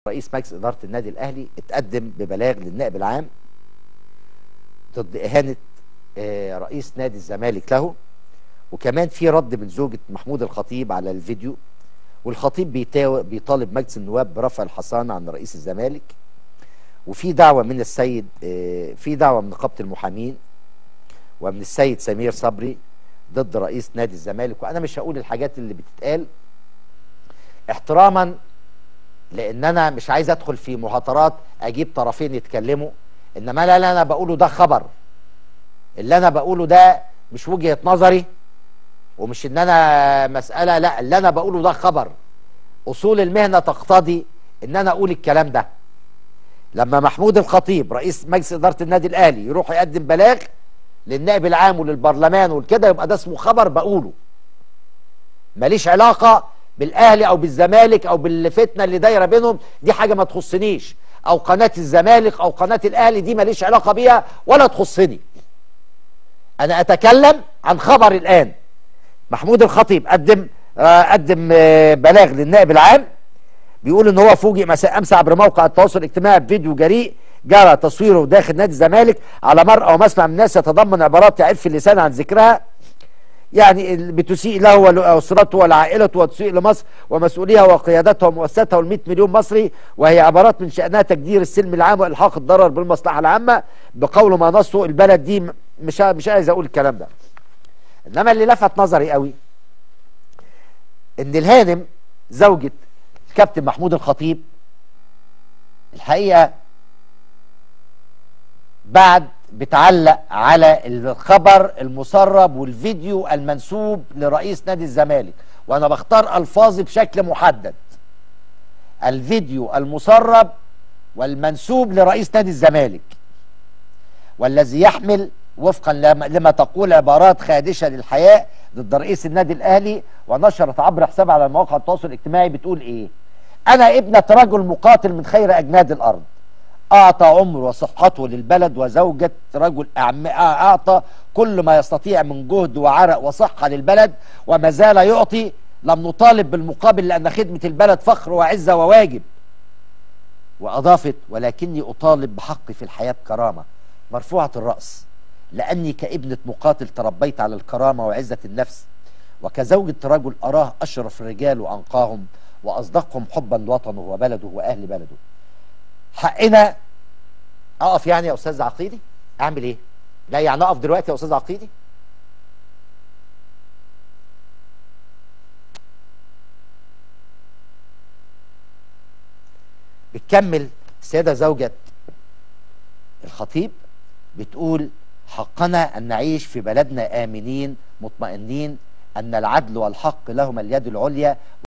رئيس مجلس إدارة النادي الأهلي اتقدم ببلاغ للنائب العام ضد إهانة آه، رئيس نادي الزمالك له وكمان في رد من زوجة محمود الخطيب على الفيديو والخطيب بيتاو- بيطالب مجلس النواب برفع الحصانة عن رئيس الزمالك وفي دعوة من السيد آه، في دعوة من نقابة المحامين ومن السيد سمير صبري ضد رئيس نادي الزمالك وأنا مش هقول الحاجات اللي بتتقال احتراما لان انا مش عايز ادخل في مهاترات اجيب طرفين يتكلموا انما لا اللي انا بقوله ده خبر اللي انا بقوله ده مش وجهة نظري ومش ان انا مسألة لا اللي انا بقوله ده خبر اصول المهنة تقتضي ان انا اقول الكلام ده لما محمود الخطيب رئيس مجلس ادارة النادي الاهلي يروح يقدم بلاغ للنائب العام وللبرلمان والكده يبقى ده اسمه خبر بقوله ماليش علاقة بالاهلي او بالزمالك او بالفتنه اللي دايره بينهم دي حاجه ما تخصنيش او قناه الزمالك او قناه الاهلي دي ماليش علاقه بيها ولا تخصني انا اتكلم عن خبر الان محمود الخطيب قدم آه، قدم آه، بلاغ للنائب العام بيقول ان هو فوجئ مساء امس عبر موقع التواصل الاجتماعي بفيديو جريء جرى تصويره داخل نادي الزمالك على مرأى ومسمع من الناس يتضمن عبارات يعف اللسان عن ذكرها يعني ال- بتسيء له ولأسرته ولعائلته وتسيء لمصر ومسؤوليها وقيادتها ومؤسساتها وال100 مليون مصري وهي عبارات من شأنها تجدير السلم العام وإلحاق الضرر بالمصلحة العامة بقول ما نصه البلد دي م- مش ع- مش عايز أقول الكلام ده إنما اللي لفت نظري قوي إن الهانم زوجة كابتن محمود الخطيب الحقيقة بعد بتعلق على الخبر المسرب والفيديو المنسوب لرئيس نادي الزمالك وانا بختار الفاظي بشكل محدد الفيديو المسرب والمنسوب لرئيس نادي الزمالك والذي يحمل وفقا لما لما تقول عبارات خادشة للحياء ضد رئيس النادي الأهلي ونشرت عبر حساب على مواقع التواصل الاجتماعي بتقول إيه أنا ابنة رجل مقاتل من خير أجناد الأرض أعطى عمر وصحته للبلد وزوجة رجل أعم... أعطى كل ما يستطيع من جهد وعرق وصحة للبلد وما زال يعطي لم نطالب بالمقابل لأن خدمة البلد فخر وعزة وواجب وأضافت ولكني أطالب بحقي في الحياة بكرامة مرفوعة الرأس لأني كابنة مقاتل تربيت على الكرامة وعزة النفس وكزوجة رجل أراه أشرف الرجال وأنقاهم وأصدقهم حبا لوطنه وبلده وأهل بلده حقنا أقف يعني يا أستاذ عقيدي أعمل إيه لا يعني أقف دلوقتي يا أستاذ عقيدي بتكمل السيدة زوجة الخطيب بتقول حقنا أن نعيش في بلدنا آمنين مطمئنين أن العدل والحق لهما اليد العليا